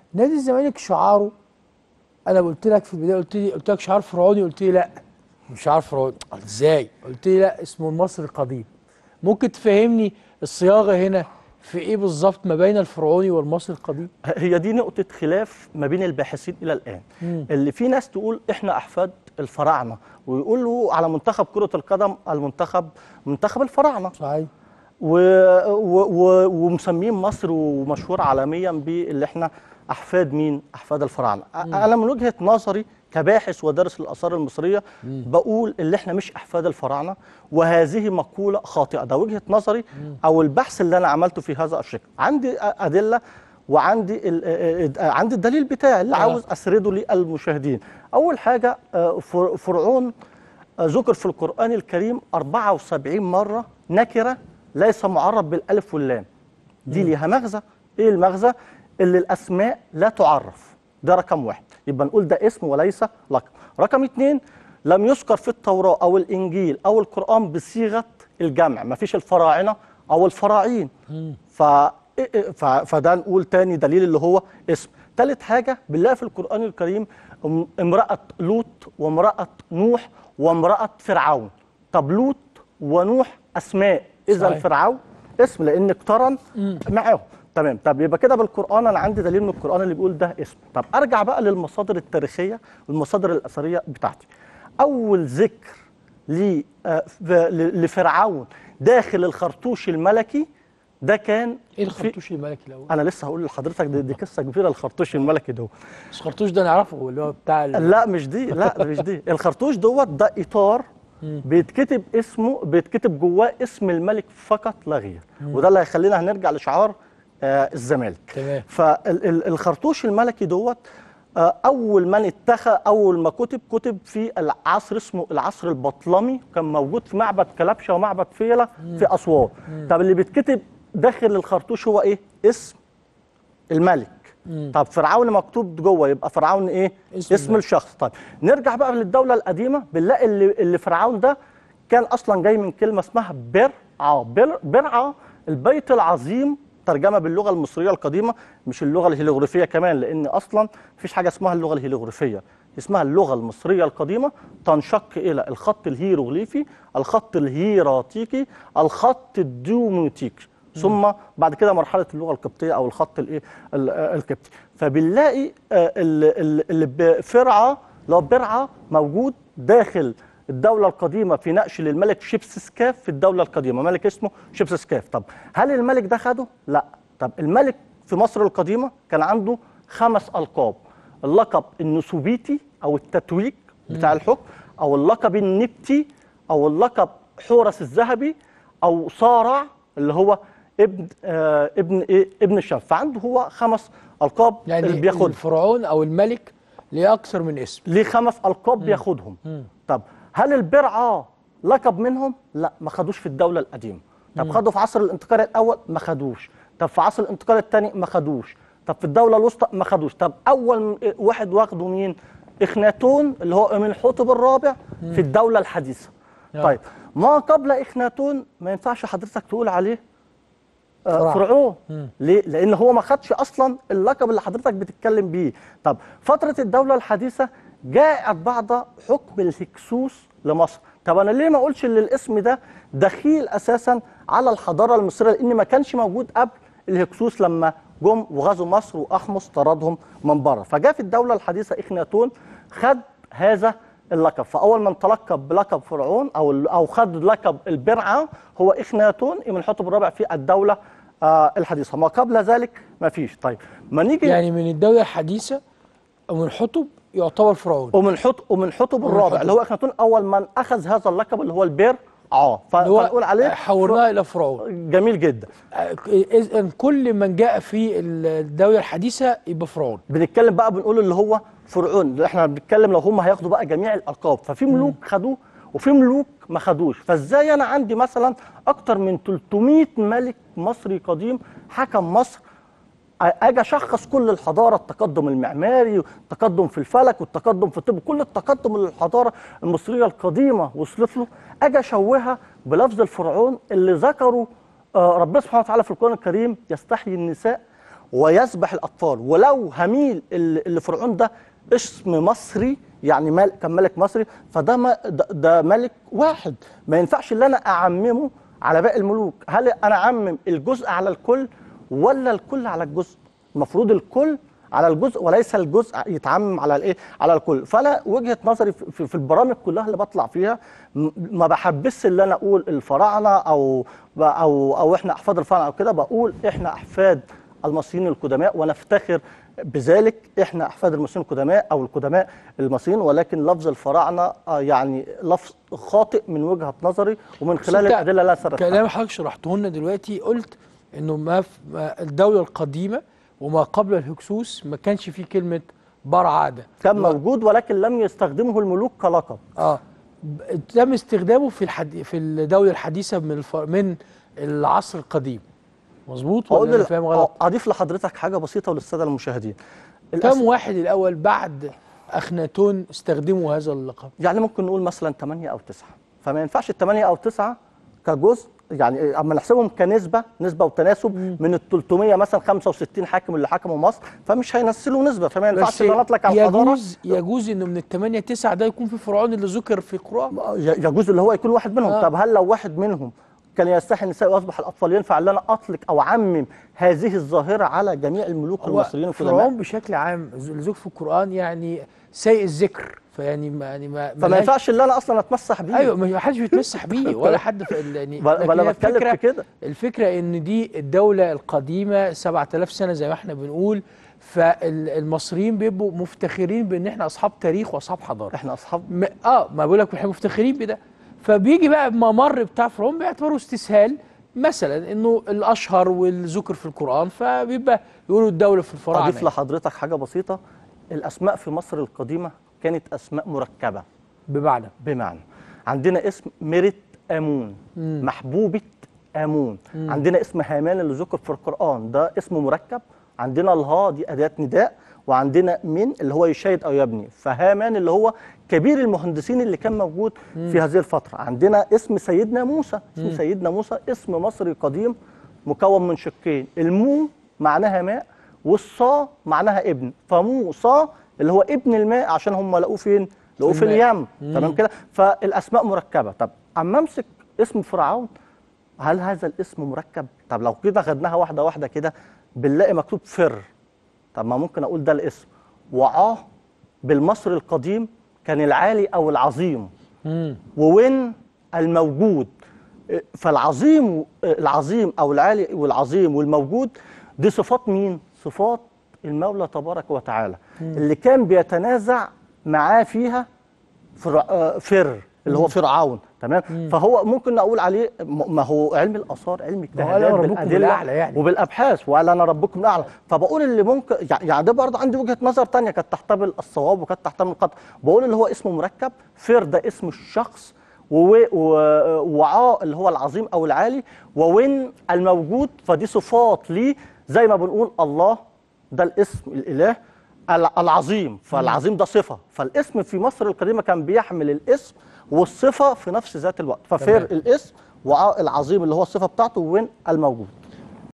نادي الزمالك شعاره انا قلت لك في البدايه قلت لي قلت لك شعار فرعوني قلت لي لا مش شعار فرعوني قلت ازاي قلت لي لا اسمه المصري القديم ممكن تفهمني الصياغه هنا في ايه بالظبط ما بين الفرعوني والمصري القديم هي دي نقطة خلاف ما بين الباحثين إلى الآن مم. اللي في ناس تقول إحنا أحفاد الفراعنة ويقولوا على منتخب كرة القدم المنتخب منتخب الفراعنة صحيح و... و... و... ومسمين مصر ومشهور عالميا باللي احنا احفاد مين؟ احفاد الفراعنه. أ- انا من وجهه نظري كباحث ودارس الاثار المصريه بقول اللي احنا مش احفاد الفراعنه وهذه مقوله خاطئه، ده وجهه نظري او البحث اللي انا عملته في هذا الشق. عندي أ- ادله وعندي ال... آ- آ- عندي الدليل بتاعي اللي آه. عاوز اسرده للمشاهدين. اول حاجه آ، فر- فرعون ذكر في القرآن الكريم 74 مرة نكرة ليس معرب بالألف واللام دي ليها مغزى إيه المغزى؟ اللي الأسماء لا تعرف ده رقم واحد يبقى نقول ده اسم وليس لقب رقم اتنين لم يذكر في التوراة أو الإنجيل أو القرآن بصيغة الجمع ما فيش الفراعنة أو الفراعين ف... ف... فده نقول تاني دليل اللي هو اسم تالت حاجة بنلاقي في القرآن الكريم ام- امرأة لوط وامرأة نوح وامرأة فرعون طب لوط ونوح أسماء إذا صحيح. فرعون اسم لأن اقترن معاهم تمام طب يبقى كده بالقرآن أنا عندي دليل من القرآن اللي بيقول ده اسم طب أرجع بقى للمصادر التاريخية والمصادر الأثرية بتاعتي أول ذكر ل- آه، ف- ل- لفرعون داخل الخرطوش الملكي ده كان ايه في- الخرطوش الملكي الاول انا لسه هقول لحضرتك دي, دي قصه كبيره الخرطوش الملكي ده بس الخرطوش ده نعرفه اللي هو بتاع ال- لا مش دي لا ده مش دي الخرطوش دوت ده اطار بيتكتب اسمه بيتكتب جواه اسم الملك فقط لا غير وده اللي هيخلينا هنرجع لشعار آه الزمالك تمام. فالخرطوش الملكي دوت آه اول من اتخذ اول ما كتب كتب في العصر اسمه العصر البطلمي كان موجود في معبد كلبشه ومعبد فيلة في اسوان طب اللي بيتكتب داخل الخرطوش هو ايه اسم الملك طب فرعون مكتوب جوه يبقى فرعون ايه اسم اسم, اسم الملك. الشخص طيب نرجع بقى للدوله القديمه بنلاقي اللي, اللي فرعون ده كان اصلا جاي من كلمه اسمها برعا بر برعا البيت العظيم ترجمه باللغه المصريه القديمه مش اللغه الهيروغليفيه كمان لان اصلا مفيش حاجه اسمها اللغه الهيروغليفيه اسمها اللغه المصريه القديمه تنشق الى الخط الهيروغليفي الخط الهيراتيكي الخط الديوموتيكي ثم بعد كده مرحله اللغه القبطيه او الخط الايه ال- آه، القبطي فبنلاقي آه، ال- ال- اللي بفرعه لو برعه موجود داخل الدولة القديمة في نقش للملك شبسسكاف في الدولة القديمة ملك اسمه شبسسكاف طب هل الملك ده خده؟ لا طب الملك في مصر القديمة كان عنده خمس ألقاب اللقب النسوبيتي أو التتويج بتاع الحكم أو اللقب النبتي أو اللقب حورس الذهبي أو صارع اللي هو ابن آه ابن ايه ابن الشمس فعنده هو خمس القاب اللي يعني بياخدها الفرعون او الملك ليه اكثر من اسم ليه خمس القاب بياخدهم طب هل البرعه لقب منهم لا ما خدوش في الدوله القديمه طب خدوا في عصر الانتقال الاول ما خدوش طب في عصر الانتقال الثاني ما خدوش طب في الدوله الوسطى ما خدوش طب اول م- واحد واخده مين اخناتون اللي هو امنحوتب الرابع في الدوله الحديثه آه. طيب ما قبل اخناتون ما ينفعش حضرتك تقول عليه آه، فراعنة. فرعون ليه؟ لأن هو ما خدش أصلا اللقب اللي حضرتك بتتكلم بيه. طب فترة الدولة الحديثة جاءت بعد حكم الهكسوس لمصر. طب أنا ليه ما أقولش إن الاسم ده دخيل أساسا على الحضارة المصرية لأن ما كانش موجود قبل الهكسوس لما جم وغزوا مصر وأحمس طردهم من بره. فجاء في الدولة الحديثة إخناتون خد هذا اللقب فاول من تلقب بلقب فرعون او او خد لقب البرعه هو اخناتون من حطب الرابع في الدوله آه الحديثه ما قبل ذلك ما فيش طيب ما نيجي يعني من الدوله الحديثه ومن حطب يعتبر فرعون ومن حط ومن حطب الرابع حطب. اللي هو اخناتون اول من اخذ هذا اللقب اللي هو البر اه ف- اللي هو فنقول عليه حولناه الى فرعون فر- جميل جدا اذا كل من جاء في الدوله الحديثه يبقى فرعون بنتكلم بقى بنقول اللي هو فرعون احنا بنتكلم لو هم هياخدوا بقى جميع الالقاب ففي ملوك خدوه وفي ملوك ما خدوش فازاي انا عندي مثلا اكتر من 300 ملك مصري قديم حكم مصر اجي اشخص كل الحضاره التقدم المعماري والتقدم في الفلك والتقدم في الطب كل التقدم اللي الحضاره المصريه القديمه وصلت له اجي اشوهها بلفظ الفرعون اللي ذكره آه، ربنا سبحانه وتعالى في القران الكريم يستحيي النساء ويذبح الاطفال ولو هميل اللي اللي فرعون ده اسم مصري يعني ملك كان ملك مصري فده ما ده, ده ملك واحد ما ينفعش ان انا اعممه على باقي الملوك هل انا اعمم الجزء على الكل ولا الكل على الجزء المفروض الكل على الجزء وليس الجزء يتعمم على الايه على الكل فانا وجهه نظري في, في البرامج كلها اللي بطلع فيها م- ما بحبسش اللي انا اقول الفراعنه او او او احنا احفاد الفراعنه او كده بقول احنا احفاد المصريين القدماء ونفتخر بذلك احنا احفاد المصريين القدماء او القدماء المصريين ولكن لفظ الفراعنه آه، يعني لفظ خاطئ من وجهه نظري ومن خلال أنت الادله اللي انا سردتها كلام حضرتك شرحته لنا دلوقتي قلت انه ما, في ما الدوله القديمه وما قبل الهكسوس ما كانش فيه كلمه برعه ده كان موجود ولكن لم يستخدمه الملوك كلقب اه ب- تم استخدامه في الحد... في الدوله الحديثه من الف... من العصر القديم مظبوط هقول ولا انا لل- فاهم غلط اضيف لحضرتك حاجه بسيطه وللساده المشاهدين كم واحد الاول بعد اخناتون استخدموا هذا اللقب يعني ممكن نقول مثلا 8 او 9 فما ينفعش ال 8 او 9 كجزء يعني اما نحسبهم كنسبه نسبه وتناسب من ال 300 مثلا 65 حاكم اللي حكموا مصر فمش هينسلوا نسبه فما ينفعش بس ان انا اطلق على الحضاره يجوز يجوز انه من الثمانية تسعة ده يكون في فرعون اللي ذكر في القرآن ي- يجوز اللي هو يكون واحد منهم آه. طب هل لو واحد منهم كان يستحي النساء ويصبح الاطفال ينفع ان انا اطلق او اعمم هذه الظاهره على جميع الملوك هو المصريين القدماء فرعون بشكل عام اللي ذكر في القرآن يعني سيء الذكر فيعني ما يعني ما فما ملهاش- ينفعش ان انا اصلا اتمسح بيه ايوه ما حدش بيتمسح بيه ولا حد في ال- يعني ولا- لكن ولا هي بتكلم في الفكرة- كده. الفكره ان دي الدوله القديمه 7000 سنه زي ما احنا بنقول فالمصريين بيبقوا مفتخرين بان احنا اصحاب تاريخ واصحاب حضاره احنا اصحاب م- اه ما بقول لك احنا مفتخرين بده فبيجي بقى الممر بتاع فرعون بيعتبره استسهال مثلا انه الاشهر والذكر في القران فبيبقى يقولوا الدوله في الفراعنه اضيف لحضرتك حاجه بسيطه الاسماء في مصر القديمه كانت اسماء مركبه بمعنى بمعنى عندنا اسم ميرت امون محبوبه امون عندنا اسم هامان اللي ذكر في القران ده اسم مركب عندنا الها دي اداه نداء وعندنا من اللي هو يشاهد او يبني فهامان اللي هو كبير المهندسين اللي كان موجود في هذه الفتره عندنا اسم سيدنا موسى اسم سيدنا موسى اسم مصري قديم مكون من شقين المو معناها ماء والصا معناها ابن فموسى اللي هو ابن الماء عشان هم لقوه فين لقوه في الماء. اليم تمام كده فالاسماء مركبه طب اما امسك اسم فرعون هل هذا الاسم مركب طب لو كده خدناها واحده واحده كده بنلاقي مكتوب فر طب ما ممكن اقول ده الاسم وعاه بالمصري القديم كان العالي او العظيم مم. ووين الموجود فالعظيم العظيم او العالي والعظيم والموجود دي صفات مين صفات المولى تبارك وتعالى اللي كان بيتنازع معاه فيها فر, آه، فر اللي هو فرعون تمام فهو ممكن اقول عليه م- ما هو علم الاثار علم ما هو اجتهادات أنا ربكم بالادله الأعلى يعني. وبالابحاث وقال انا ربكم الاعلى فبقول اللي ممكن يع- يعني ده برضه عندي وجهه نظر تانية كانت تحتمل الصواب وكانت تحتمل الخطا بقول اللي هو اسمه مركب فر ده اسم الشخص وو- و- وعاء اللي هو العظيم او العالي ووين الموجود فدي صفات ليه زي ما بنقول الله ده الاسم الاله الع- العظيم فالعظيم ده صفه فالاسم في مصر القديمه كان بيحمل الاسم والصفه في نفس ذات الوقت ففر تمام. الاسم وعاء العظيم اللي هو الصفه بتاعته وين الموجود